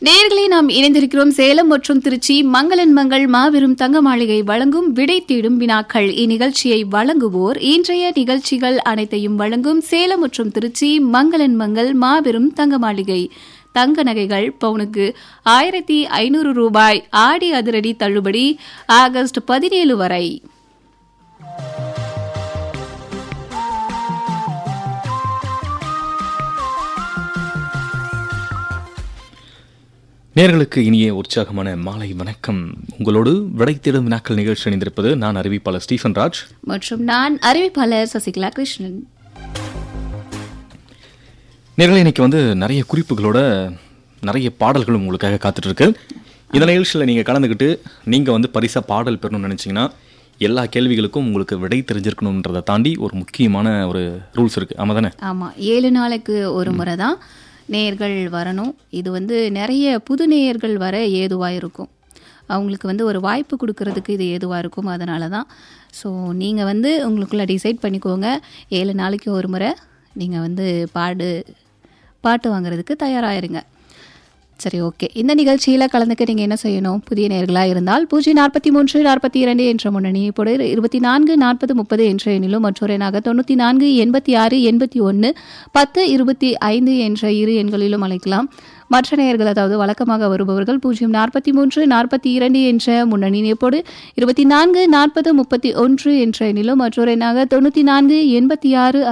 நேயர்களே நாம் இணைந்திருக்கிறோம் சேலம் மற்றும் திருச்சி மங்களன் மங்கள் மாபெரும் தங்க மாளிகை வழங்கும் விடை தேடும் வினாக்கள் இந்நிகழ்ச்சியை வழங்குவோர் இன்றைய நிகழ்ச்சிகள் அனைத்தையும் வழங்கும் சேலம் மற்றும் திருச்சி மங்களன் மங்கள் மாபெரும் தங்க மாளிகை தங்க நகைகள் பவுனுக்கு ஆயிரத்தி ஐநூறு ரூபாய் ஆடி அதிரடி தள்ளுபடி ஆகஸ்ட் பதினேழு வரை நேர்களுக்கு இனிய உற்சாகமான மாலை வணக்கம் உங்களோடு விடை தேடும் வினாக்கள் நிகழ்ச்சி இணைந்திருப்பது நான் அறிவிப்பாளர் ஸ்டீஃபன் ராஜ் மற்றும் நான் அறிவிப்பாளர் சசிகலா கிருஷ்ணன் நேர்களே இன்னைக்கு வந்து நிறைய குறிப்புகளோட நிறைய பாடல்களும் உங்களுக்காக காத்துட்டு இருக்கு இந்த நிகழ்ச்சியில் நீங்கள் கலந்துக்கிட்டு நீங்கள் வந்து பரிசா பாடல் பெறணும்னு நினச்சிங்கன்னா எல்லா கேள்விகளுக்கும் உங்களுக்கு விடை தெரிஞ்சிருக்கணுன்றதை தாண்டி ஒரு முக்கியமான ஒரு ரூல்ஸ் இருக்குது ஆமாம் தானே ஆமா ஏழு நாளைக்கு ஒரு முறை தான் நேயர்கள் வரணும் இது வந்து நிறைய புது நேயர்கள் வர ஏதுவாக இருக்கும் அவங்களுக்கு வந்து ஒரு வாய்ப்பு கொடுக்கறதுக்கு இது ஏதுவாக இருக்கும் அதனால தான் ஸோ நீங்கள் வந்து உங்களுக்குள்ள டிசைட் பண்ணிக்கோங்க ஏழு நாளைக்கு ஒரு முறை நீங்கள் வந்து பாடு பாட்டு வாங்குறதுக்கு தயாராகிருங்க சரி ஓகே இந்த நிகழ்ச்சியில் கலந்துக்க நீங்கள் என்ன செய்யணும் புதிய நேர்களாக இருந்தால் பூஜ்ஜியம் நாற்பத்தி மூன்று நாற்பத்தி இரண்டு என்ற முன்னணி இப்போது இருபத்தி நான்கு நாற்பது முப்பது என்ற எண்ணிலும் மற்றொரு எண்ணாக தொண்ணூற்றி நான்கு எண்பத்தி ஆறு எண்பத்தி ஒன்று பத்து இருபத்தி ஐந்து என்ற இரு எண்களிலும் அழைக்கலாம் மற்ற நேயர்கள் அதாவது வழக்கமாக வருபவர்கள் பூஜ்ஜியம் நாற்பத்தி மூன்று நாற்பத்தி இரண்டு என்ற முன்னணி இப்போது இருபத்தி நான்கு நாற்பது முப்பத்தி ஒன்று என்ற எண்ணிலும் மற்றொரு எண்ணாக தொண்ணூற்றி நான்கு எண்பத்தி ஆறு